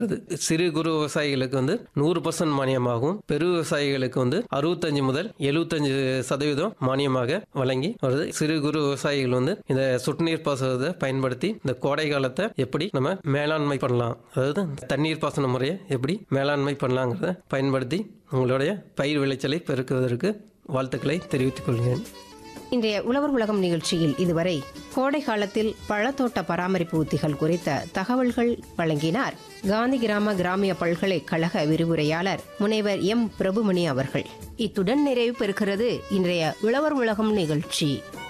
இது சிறு குறு விவசாயிகளுக்கு வந்து நூறு பர்சன்ட் மானியமாகவும் பெரு விவசாயிகளுக்கு வந்து அறுபத்தஞ்சு முதல் எழுபத்தஞ்சு சதவீதம் மானியமாக வழங்கி வருது சிறு குறு விவசாயிகள் வந்து இந்த சொட்டுநீர் பாசனத்தை பயன்படுத்தி இந்த கோடை காலத்தை எப்படி நம்ம மேலாண்மை பண்ணலாம் அதாவது தண்ணீர் பாசன முறையை எப்படி மேலாண்மை பண்ணலாங்கிறத பயன்படுத்தி உங்களுடைய பயிர் விளைச்சலை பெருக்குவதற்கு வாழ்த்துக்களை தெரிவித்துக் கொள்கிறேன் இன்றைய உழவர் உலகம் நிகழ்ச்சியில் இதுவரை கோடை காலத்தில் பழத்தோட்ட பராமரிப்பு உத்திகள் குறித்த தகவல்கள் வழங்கினார் காந்தி கிராம கிராமிய பல்கலைக்கழக விரிவுரையாளர் முனைவர் எம் பிரபுமணி அவர்கள் இத்துடன் நிறைவு பெறுகிறது இன்றைய உழவர் உலகம் நிகழ்ச்சி